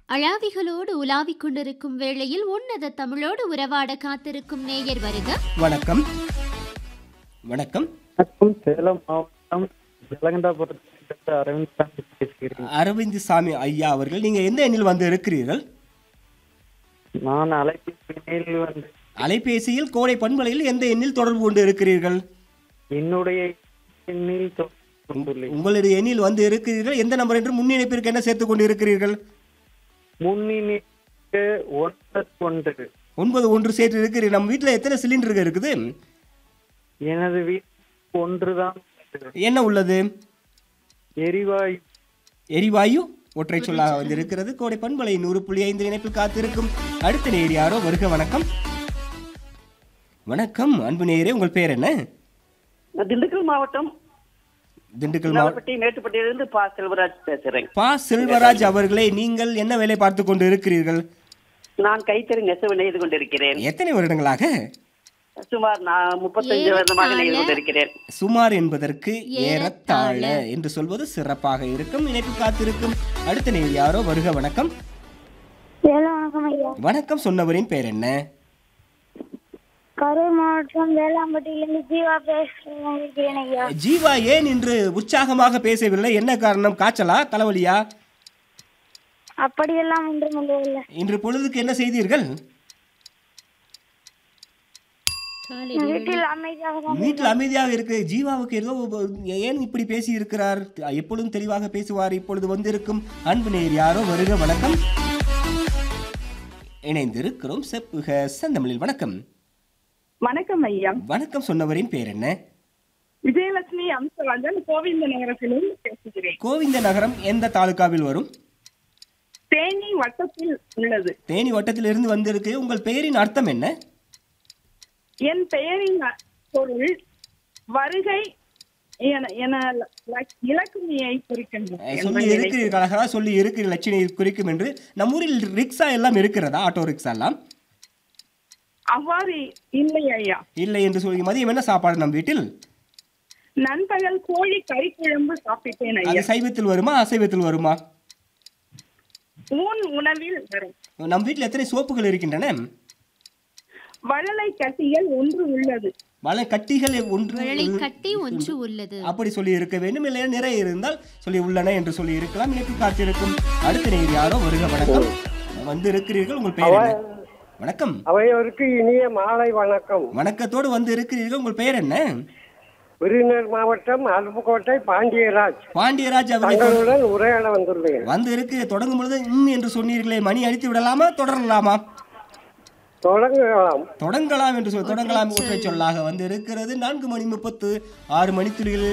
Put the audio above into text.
அழாவிகளோடு உலாவிக் கொண்டிருக்கும் வேளையில் உன்னத தமிழோடு உறவாட காத்திருக்கும் நேயர் வருக வணக்கம் வணக்கம் வணக்கம் சேலம் மாவட்டம் ஜலகண்டாபுரத்திலிருந்து அரவிந்த் சாமி பேசுகிறேன் அரவிந்த் சாமி ஐயா அவர்கள் நீங்க எந்த எண்ணில் வந்து இருக்கிறீர்கள் நான் அலைபேசியில் வந்து அலைபேசியில் கோடை பண்பலையில் எந்த எண்ணில் தொடர்பு கொண்டு இருக்கிறீர்கள் என்னுடைய எண்ணில் தொடர்பு கொண்டுள்ளேன் உங்களுடைய எண்ணில் வந்து இருக்கிறீர்கள் எந்த நம்பர் என்று முன்னிணைப்பிற்கு என்ன சேர்த்துக் கொண்டு இருக்கிறீர்கள் முன்னிணைப்பு ஒன்பது ஒன்று ஒன்பது ஒன்று சேர்த்து இருக்கிறீர்கள் நம்ம வீட்டில் எத்தனை சிலிண்டர்கள் இருக்குது எனது வீட்டு ஒன்றுதான் உள்ளது. என்ன உள்ளது எரிவாயு எரிவாயு ஒற்றை சொல்லாக வந்து இருக்கிறது கோடை பண்பலை நூறு புள்ளி ஐந்து இணைப்பில் காத்திருக்கும் அடுத்த நேர் யாரோ வருக வணக்கம் வணக்கம் அன்பு நேயரே உங்கள் பேர் என்ன நான் திண்டுக்கல் மாவட்டம் திண்டுக்கல் மாவட்டம் நவப்பட்டி மேட்டுப்பட்டியிலிருந்து பா செல்வராஜ் பேசுறேன் பா செல்வராஜ் அவர்களே நீங்கள் என்ன வேலை பார்த்து கொண்டு இருக்கிறீர்கள் நான் கைத்தறி நெசவு நெய்து கொண்டிருக்கிறேன் எத்தனை வருடங்களாக சுமார் நான் முப்பத்தஞ்சு வருடமாக நெய்து கொண்டிருக்கிறேன் சுமார் என்பதற்கு ஏறத்தாழ என்று சொல்வது சிறப்பாக இருக்கும் இணைப்பு காத்திருக்கும் அடுத்த நேர் யாரோ வருக வணக்கம் ஹலோ வணக்கம் ஐயா வணக்கம் சொன்னவரின் பேர் என்ன கரூர் மாவட்டம் வேளாம்பட்டியிலிருந்து ஜீவா பேசுகிறேன் ஐயா ஜீவா ஏன் இன்று உற்சாகமாக பேசவில்லை என்ன காரணம் காய்ச்சலா தலைவலியா அப்படியெல்லாம் ஒன்றும் இல்லையில்லை இன்று பொழுதுக்கு என்ன செய்தீர்கள் காலை வீட்டில் அமைதியாக தான் வீட்டில் அமைதியாக இருக்கு ஜீவாவுக்கு ஏதோ ஒ- ஏன் இப்படி பேசி இருக்கிறார் எப்பொழுதும் தெளிவாக பேசுவார் இப்பொழுது வந்திருக்கும் அன்பு நேர் யாரோ வருக வணக்கம் இணைந்திருக்கிறோம் செப்புக செந்தமிழில் வணக்கம் வணக்கம் ஐயா வணக்கம் சொன்னவரின் பேர் என்ன விஜயலட்சுமி அம்சராஜன் கோவிந்த நகரத்திலிருந்து பேசுகிறேன் கோவிந்த நகரம் எந்த தாலுகாவில் வரும் தேனி வட்டத்தில் உள்ளது தேனி வட்டத்திலிருந்து வந்திருக்கு உங்கள் பெயரின் அர்த்தம் என்ன என் பெயரின் அ- பொருள் வருகை என- என ல- இலக்குமியை குறிக்கின்றது அஹ் சொல்லி இருக்கிறீர்கள் அழகா சொல்லி இருக்கிற லட்சணை குறிக்கும் என்று நம்ம ஊரில் ரிக்ஷா எல்லாம் இருக்கிறதா ஆட்டோ ரிக்ஷா எல்லாம் அவ்வாறு இல்லை ஐயா இல்லை என்று சொல்லி மதியம் என்ன சாப்பாடு நம் வீட்டில் நண்பகல் கோழி கறி குழம்பு சாப்பிட்டேன் அது ஐயா சைவத்தில் வருமா அசைவத்தில் வருமா ஊன் உணவில் வரும் நம் வீட்டில் எத்தனை சோப்புகள் இருக்கின்றன வளலை கட்டிகள் ஒன்று உள்ளது வலை கட்டிகள் ஒன்று விரலை கட்டி ஒன்று உள்ளது அப்படி சொல்லி இருக்க வேண்டும் இல்லை நிறைய இருந்தால் சொல்லி உள்ளன என்று சொல்லி இருக்கலாம் இணைப்பு காத்திருக்கும் அடுத்த நேர் யாரோ வருக வணக்கம் வந்து இருக்கிறீர்கள் உங்கள் பெயர் என்ன வணக்கம் அவையோருக்கு இனிய மாலை வணக்கம் வணக்கத்தோடு வந்து இருக்கிறீர்கள் உங்கள் பெயர் என்ன விருதுநகர் மாவட்டம் அருப்புக்கோட்டை பாண்டியராஜ் பாண்டியராஜ் அவர்கள் தங்களுடன் உரையாட வந்துள்ளேன் வந்து இருக்கு தொடங்கும் பொழுது ம் என்று சொன்னீர்களே மணி அடித்து விடலாமா தொடரலாமா தொடங்கலாம் தொடங்கலாம் என்று சொல் தொடங்கலாம் ஒற்றை சொல்லாக வந்து இருக்கிறது நான்கு மணி முப்பத்து ஆறு மணித்துளிகள்